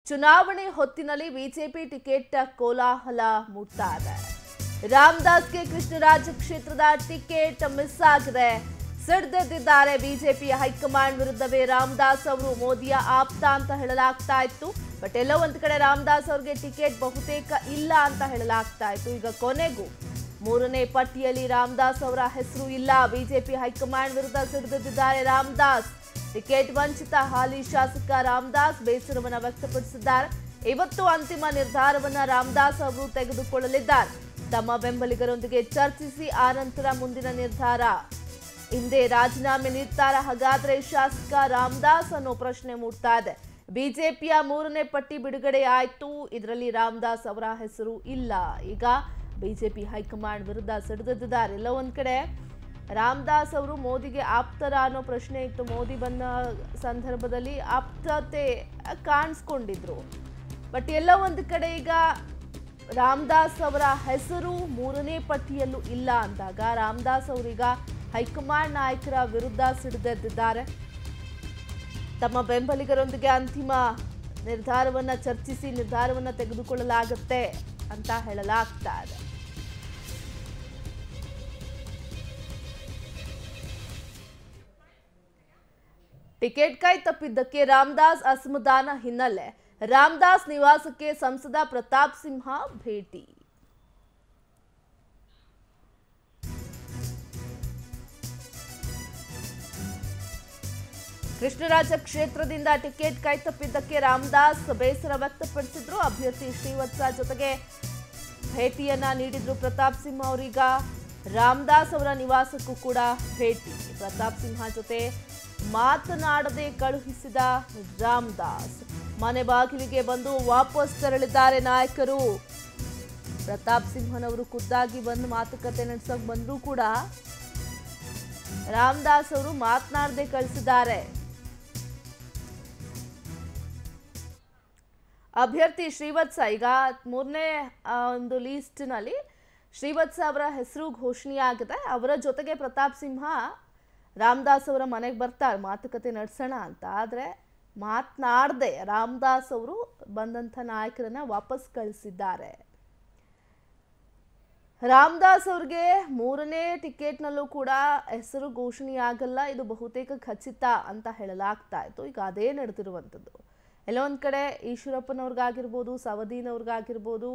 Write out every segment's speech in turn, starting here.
ಚುನಾವಣೆ ಹೊತ್ತಿನಲ್ಲಿ BJP ticket ಕೋಲಾಹಲ ಮೂಡ್ತಾ ಇದೆ ರಾಮದಾಸ್ಗೆ ಕೃಷ್ಣರಾಜ ಕ್ಷೇತ್ರದ ಟಿಕೆಟ್ ಮಿಸ್ ಆಗಿದೆ ಸಿಡ್ದೆದ್ದಿದ್ದಾರೆ ಬಿಜೆಪಿ ಹೈಕಮಾಂಡ್ ವಿರುದ್ಧವೇ ರಾಮದಾಸ್ ಅವರು ಮೋದಿಯ ಆಪ್ತ ಅಂತ ಹೇಳಲಾಗ್ತಾ ಇತ್ತು ಬಟ್ ಎಲ್ಲೋ ಒಂದ್ ಕಡೆ ರಾಮದಾಸ್ ಅವರಿಗೆ ಟಿಕೆಟ್ ಬಹುತೇಕ ಇಲ್ಲ ಅಂತ ಹೇಳಲಾಗ್ತಾ ಇತ್ತು ಈಗ ಕೊನೆಗೂ ಮೂರನೇ ಪಟ್ಟಿಯಲ್ಲಿ ರಾಮದಾಸ್ ಅವರ ಹೆಸರು ಇಲ್ಲ ಬಿಜೆಪಿ ಹೈಕಮಾಂಡ್ ವಿರುದ್ಧ ಸಿಡಿದಿದ್ದಾರೆ ರಾಮದಾಸ್ ಟಿಕೆಟ್ ವಂಚಿತ ಹಾಲಿ ಶಾಸಕ ರಾಮದಾಸ್ ಬೇಸರವನ್ನ ವ್ಯಕ್ತಪಡಿಸಿದ್ದಾರೆ ಇವತ್ತು ಅಂತಿಮ ನಿರ್ಧಾರವನ್ನ ರಾಮದಾಸ್ ಅವರು ತೆಗೆದುಕೊಳ್ಳಲಿದ್ದಾರೆ ತಮ್ಮ ಬೆಂಬಲಿಗರೊಂದಿಗೆ ಚರ್ಚಿಸಿ ಆ ನಂತರ ಮುಂದಿನ ನಿರ್ಧಾರ ಹಿಂದೆ ರಾಜೀನಾಮೆ ನೀಡ್ತಾರ ಹಾಗಾದ್ರೆ ಶಾಸಕ ರಾಮದಾಸ್ ಅನ್ನೋ ಪ್ರಶ್ನೆ ಮೂಡ್ತಾ ಇದೆ ಬಿಜೆಪಿಯ ಮೂರನೇ ಪಟ್ಟಿ ಬಿಡುಗಡೆ ಆಯ್ತು ಇದರಲ್ಲಿ ರಾಮದಾಸ್ ಅವರ ಹೆಸರು ಇಲ್ಲ ಈಗ ಬಿಜೆಪಿ ಹೈಕಮಾಂಡ್ ವಿರುದ್ಧ ಸಿಡಿದಿದ್ದಾರೆ ಎಲ್ಲ ಒಂದ್ ಕಡೆ ರಾಮದಾಸ್ ಅವರು ಮೋದಿಗೆ ಆಪ್ತರ ಅನ್ನೋ ಪ್ರಶ್ನೆ ಇತ್ತು ಮೋದಿ ಬಂದ ಸಂದರ್ಭದಲ್ಲಿ ಆಪ್ತತೆ ಕಾಣಿಸ್ಕೊಂಡಿದ್ರು ಬಟ್ ಎಲ್ಲ ಒಂದು ಕಡೆ ಈಗ ರಾಮದಾಸ್ ಅವರ ಹೆಸರು ಮೂರನೇ ಪಟ್ಟಿಯಲ್ಲೂ ಇಲ್ಲ ಅಂದಾಗ ರಾಮದಾಸ್ ಅವರೀಗ ಹೈಕಮಾಂಡ್ ನಾಯಕರ ವಿರುದ್ಧ ಸಿಡಿದೆದ್ದಿದ್ದಾರೆ ತಮ್ಮ ಬೆಂಬಲಿಗರೊಂದಿಗೆ ಅಂತಿಮ ನಿರ್ಧಾರವನ್ನ ಚರ್ಚಿಸಿ ನಿರ್ಧಾರವನ್ನ ತೆಗೆದುಕೊಳ್ಳಲಾಗುತ್ತೆ ಅಂತ ಹೇಳಲಾಗ್ತಾ ಇದೆ ಟಿಕೆಟ್ ಕೈ ತಪ್ಪಿದ್ದಕ್ಕೆ ರಾಮದಾಸ್ ಅಸಮಾಧಾನ ಹಿನ್ನೆಲೆ ರಾಮದಾಸ್ ನಿವಾಸಕ್ಕೆ ಸಂಸದ ಪ್ರತಾಪ್ ಸಿಂಹ ಭೇಟಿ ಕೃಷ್ಣರಾಜ ಕ್ಷೇತ್ರದಿಂದ ಟಿಕೆಟ್ ಕೈತಪ್ಪಿದ್ದಕ್ಕೆ ರಾಮದಾಸ್ ಬೇಸರ ವ್ಯಕ್ತಪಡಿಸಿದ್ರು ಅಭ್ಯರ್ಥಿ ಶ್ರೀವತ್ಸ ಜೊತೆಗೆ ಭೇಟಿಯನ್ನ ನೀಡಿದ್ರು ಪ್ರತಾಪ್ ಸಿಂಹ ಅವರೀಗ ರಾಮದಾಸ್ ಅವರ ನಿವಾಸಕ್ಕೂ ಕೂಡ ಭೇಟಿ ಪ್ರತಾಪ್ ಸಿಂಹ ಜೊತೆ ಮಾತನಾಡದೆ ಕಳುಹಿಸಿದ ರಾಮದಾಸ್ ಮನೆ ಬಾಗಿಲಿಗೆ ಬಂದು ವಾಪಸ್ ತೆರಳಿದ್ದಾರೆ ನಾಯಕರು ಪ್ರತಾಪ್ ಸಿಂಹನವರು ಖುದ್ದಾಗಿ ಬಂದು ಮಾತುಕತೆ ನಡೆಸೋಕೆ ಬಂದರೂ ಕೂಡ ರಾಮದಾಸ್ ಅವರು ಮಾತನಾಡದೆ ಕಳಿಸಿದ್ದಾರೆ ಅಭ್ಯರ್ಥಿ ಶ್ರೀವತ್ಸ ಈಗ ಮೂರನೇ ಆ, ಒಂದು ಲೀಸ್ಟ್ನಲ್ಲಿ ಶ್ರೀವತ್ಸ ಅವರ ಹೆಸರು ಘೋಷಣೆಯಾಗಿದೆ ಅವರ ಜೊತೆಗೆ ಪ್ರತಾಪ್ ಸಿಂಹ ರಾಮದಾಸ್ ಅವರ ಮನೆಗೆ ಬರ್ತಾರೆ ಮಾತುಕತೆ ನಡೆಸೋಣ ಅಂತ ಆದರೆ ಮಾತನಾಡದೆ ರಾಮದಾಸ್ ಅವರು ಬಂದಂಥ ನಾಯಕರನ್ನ ವಾಪಸ್ ಕಳಿಸಿದ್ದಾರೆ ರಾಮದಾಸ್ ಅವ್ರಿಗೆ ಮೂರನೇ ಟಿಕೆಟ್ನಲ್ಲೂ ಕೂಡ ಹೆಸರು ಘೋಷಣೆಯಾಗಲ್ಲ ಇದು ಬಹುತೇಕ ಖಚಿತ ಅಂತ ಹೇಳಲಾಗ್ತಾ ಇತ್ತು ಈಗ ಅದೇ ನಡೆದಿರುವಂಥದ್ದು ಎಲ್ಲೋ ಒಂದು ಕಡೆ ಈಶ್ವರಪ್ಪನವ್ರಿಗಾಗಿರ್ಬೋದು ಸವದೀನವ್ರಿಗಾಗಿರ್ಬೋದು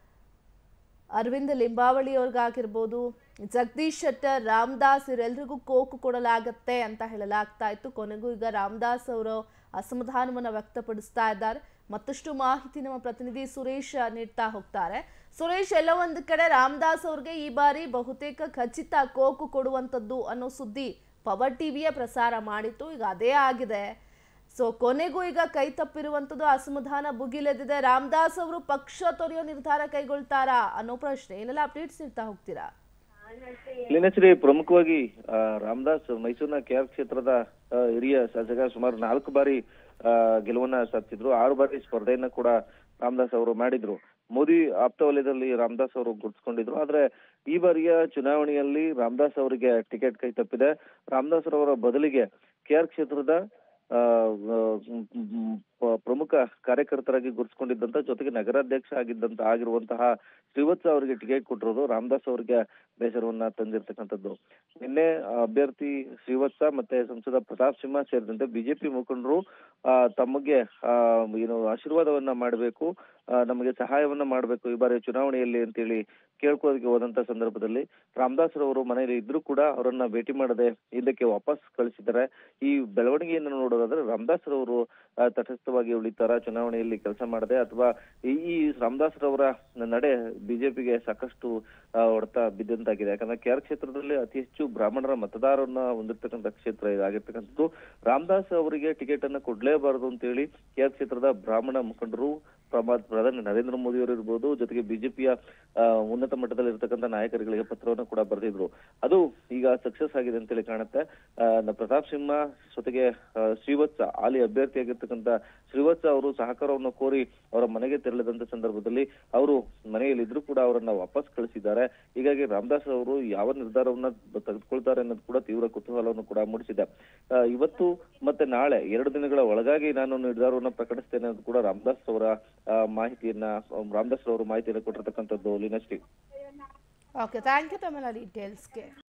ಅರವಿಂದ್ ಲಿಂಬಾವಳಿ ಅವ್ರಿಗಾಗಿರ್ಬೋದು ಜಗದೀಶ್ ಶೆಟ್ಟರ್ ರಾಮದಾಸ್ ಇವರೆಲ್ರಿಗೂ ಕೋಕು ಕೊಡಲಾಗತ್ತೆ ಅಂತ ಹೇಳಲಾಗ್ತಾ ಇತ್ತು ಕೊನೆಗೂ ಈಗ ರಾಮದಾಸ್ ಅವರು ಅಸಮಾಧಾನವನ್ನು ವ್ಯಕ್ತಪಡಿಸ್ತಾ ಇದ್ದಾರೆ ಮತ್ತಷ್ಟು ಮಾಹಿತಿ ನಮ್ಮ ಪ್ರತಿನಿಧಿ ಸುರೇಶ್ ನೀಡ್ತಾ ಹೋಗ್ತಾರೆ ಸುರೇಶ್ ಎಲ್ಲ ಒಂದು ಕಡೆ ರಾಮದಾಸ್ ಅವ್ರಿಗೆ ಈ ಬಾರಿ ಬಹುತೇಕ ಖಚಿತ ಕೋಕು ಕೊಡುವಂಥದ್ದು ಅನ್ನೋ ಸುದ್ದಿ ಪವರ್ ಟಿವಿಯೇ ಪ್ರಸಾರ ಮಾಡಿತ್ತು ಈಗ ಅದೇ ಆಗಿದೆ ಸೊ ಕೊನೆಗೂ ಈಗ ಕೈ ತಪ್ಪಿರುವಂಥದ್ದು ಅಸಮಾಧಾನ ಭುಗಿಲೆದಿದೆ ರಾಮದಾಸ್ ಅವರು ಪಕ್ಷ ತೊರೆಯೋ ನಿರ್ಧಾರ ಕೈಗೊಳ್ತಾರಾ ಅನ್ನೋ ಪ್ರಶ್ನೆ ಏನೆಲ್ಲ ಅಪ್ಡೇಟ್ಸ್ ನೀಡ್ತಾ ಹೋಗ್ತೀರಾ ಲೀನಶ್ರೀ ಪ್ರಮುಖವಾಗಿ ಆ, ರಾಮದಾಸ್ ಮೈಸೂರಿನ ಕೆಆರ್ ಕ್ಷೇತ್ರದ ಆ, ಹಿರಿಯ ಶಾಸಕ ಸುಮಾರು ನಾಲ್ಕು ಬಾರಿ ಆ, ಗೆಲುವನ್ನ ಸಾಧಿಸಿದ್ರು ಆರು ಬಾರಿ ಸ್ಪರ್ಧೆಯನ್ನ ಕೂಡ ರಾಮದಾಸ್ ಅವರು ಮಾಡಿದ್ರು ಮೋದಿ ಆಪ್ತ ವಲಯದಲ್ಲಿ ರಾಮದಾಸ್ ಅವರು ಗುರುತಿಸ್ಕೊಂಡಿದ್ರು ಆದ್ರೆ ಈ ಬಾರಿಯ ಚುನಾವಣೆಯಲ್ಲಿ ರಾಮದಾಸ್ ಅವರಿಗೆ ಟಿಕೆಟ್ ಕೈ ತಪ್ಪಿದೆ ರಾಮದಾಸ್ ಅವರ ಬದಲಿಗೆ ಕೆಆರ್ ಕ್ಷೇತ್ರದ ಆ, ಆ, ಮ್, ಮ್, ಪ- ಪ್ರಮುಖ ಕಾರ್ಯಕರ್ತರಾಗಿ ಗುರುತಿಸಿಕೊಂಡಿದ್ದಂತ ಜೊತೆಗೆ ನಗರಾಧ್ಯಕ್ಷ ಆಗಿದ್ದಂತ ಆಗಿರುವಂತಹ ಶ್ರೀವತ್ಸ ಅವರಿಗೆ ಟಿಕೆಟ್ ಕೊಟ್ಟಿರೋದು ರಾಮದಾಸ್ ಅವರಿಗೆ ಬೇಸರವನ್ನ ತಂದಿರ್ತಕ್ಕಂಥದ್ದು ನಿನ್ನೆ ಆ, ಅಭ್ಯರ್ಥಿ ಶ್ರೀವತ್ಸ ಮತ್ತೆ ಸಂಸದ ಪ್ರತಾಪ್ ಸಿಂಹ ಸೇರಿದಂತೆ ಬಿಜೆಪಿ ಮುಖಂಡರು ಆ, ತಮಗೆ ಆ, ಏನು ಆಶೀರ್ವಾದವನ್ನ ಮಾಡಬೇಕು ನಮಗೆ ಸಹಾಯವನ್ನ ಮಾಡಬೇಕು ಈ ಬಾರಿ ಚುನಾವಣೆಯಲ್ಲಿ ಅಂತೇಳಿ ಕೇಳ್ಕೊಳ್ಳೋದಕ್ಕೆ ಹೋದಂತ ಸಂದರ್ಭದಲ್ಲಿ ರಾಮದಾಸ್ ರವರು ಮನೆಯಲ್ಲಿ ಇದ್ರೂ ಕೂಡ ಅವರನ್ನ ಭೇಟಿ ಮಾಡದೆ ಹಿಂದಕ್ಕೆ ವಾಪಸ್ ಕಳಿಸಿದ್ದಾರೆ ಈ ಬೆಳವಣಿಗೆಯನ್ನು ನೋಡೋದಾದ್ರೆ ರಾಮದಾಸ್ ರವರು ಆ, ತಟಸ್ಥವಾಗಿ ಉಳಿತಾರ ಚುನಾವಣೆಯಲ್ಲಿ ಕೆಲಸ ಮಾಡದೆ ಅಥವಾ ಈ ಈ ರಾಮದಾಸ್ ರವರ ನಡೆ ಬಿಜೆಪಿಗೆ ಸಾಕಷ್ಟು ಆ, ಹೊಡೆತ ಬಿದ್ದಂತಾಗಿದೆ ಯಾಕಂದ್ರೆ ಕೆಆರ್ ಕ್ಷೇತ್ರದಲ್ಲಿ ಅತಿ ಹೆಚ್ಚು ಬ್ರಾಹ್ಮಣರ ಮತದಾರರನ್ನ ಹೊಂದಿರತಕ್ಕಂಥ ಕ್ಷೇತ್ರ ಇದಾಗಿರ್ತಕ್ಕಂಥದ್ದು ರಾಮದಾಸ್ ಅವರಿಗೆ ಟಿಕೆಟ್ ಅನ್ನ ಕೊಡ್ಲೇಬಾರದು ಅಂತೇಳಿ ಕೆಆರ್ ಕ್ಷೇತ್ರದ ಬ್ರಾಹ್ಮಣ ಮುಖಂಡರು ಪ್ರಮಾ ಪ್ರಧಾನಿ ನರೇಂದ್ರ ಮೋದಿ ಅವರು ಇರ್ಬೋದು ಜೊತೆಗೆ ಬಿಜೆಪಿಯ ಉನ್ನತ ಮಟ್ಟದಲ್ಲಿ ಇರ್ತಕ್ಕಂಥ ನಾಯಕರುಗಳಿಗೆ ಪತ್ರವನ್ನು ಕೂಡ ಬರೆದಿದ್ರು ಅದು ಈಗ ಸಕ್ಸಸ್ ಆಗಿದೆ ಅಂತೇಳಿ ಕಾಣುತ್ತೆ ಆ, ನ- ಪ್ರತಾಪ್ ಸಿಂಹ ಜೊತೆಗೆ ಆ, ಶ್ರೀವತ್ಸ ಹಾಲಿ ಅಭ್ಯರ್ಥಿಯಾಗಿರ್ತಕ್ಕಂಥ ಶ್ರೀವತ್ಸ ಅವರು ಸಹಕಾರವನ್ನು ಕೋರಿ ಅವರ ಮನೆಗೆ ತೆರಳಿದಂತ ಸಂದರ್ಭದಲ್ಲಿ ಅವರು ಮನೆಯಲ್ಲಿದ್ರು ಕೂಡ ಅವರನ್ನ ವಾಪಸ್ ಕಳಿಸಿದ್ದಾರೆ ಹೀಗಾಗಿ ರಾಮದಾಸ್ ಅವರು ಯಾವ ನಿರ್ಧಾರವನ್ನ ತೆಗೆದುಕೊಳ್ತಾರೆ ಅನ್ನೋದು ಕೂಡ ತೀವ್ರ ಕುತೂಹಲವನ್ನು ಕೂಡ ಮೂಡಿಸಿದೆ ಆ, ಇವತ್ತು ಮತ್ತೆ ನಾಳೆ ಎರಡು ದಿನಗಳ ಒಳಗಾಗಿ ನಾನು ನಿರ್ಧಾರವನ್ನ ಪ್ರಕಟಿಸ್ತೇನೆ ಅಂತ ಕೂಡ ರಾಮದಾಸ್ ಅವರ ಆ, ಮಾಹಿತಿಯನ್ನ ರಾಮದಾಸ್ ಅವರು ಮಾಹಿತಿಯನ್ನು ಕೊಟ್ಟಿರ್ತಕ್ಕಂಥದ್ದು ಲೀನಶ್ರೀ ಓಕೆ ಥ್ಯಾಂಕ್ ಯು ತಮ್ಮೆಲ್ಲ ಡೀಟೇಲ್ಸ್ಗೆ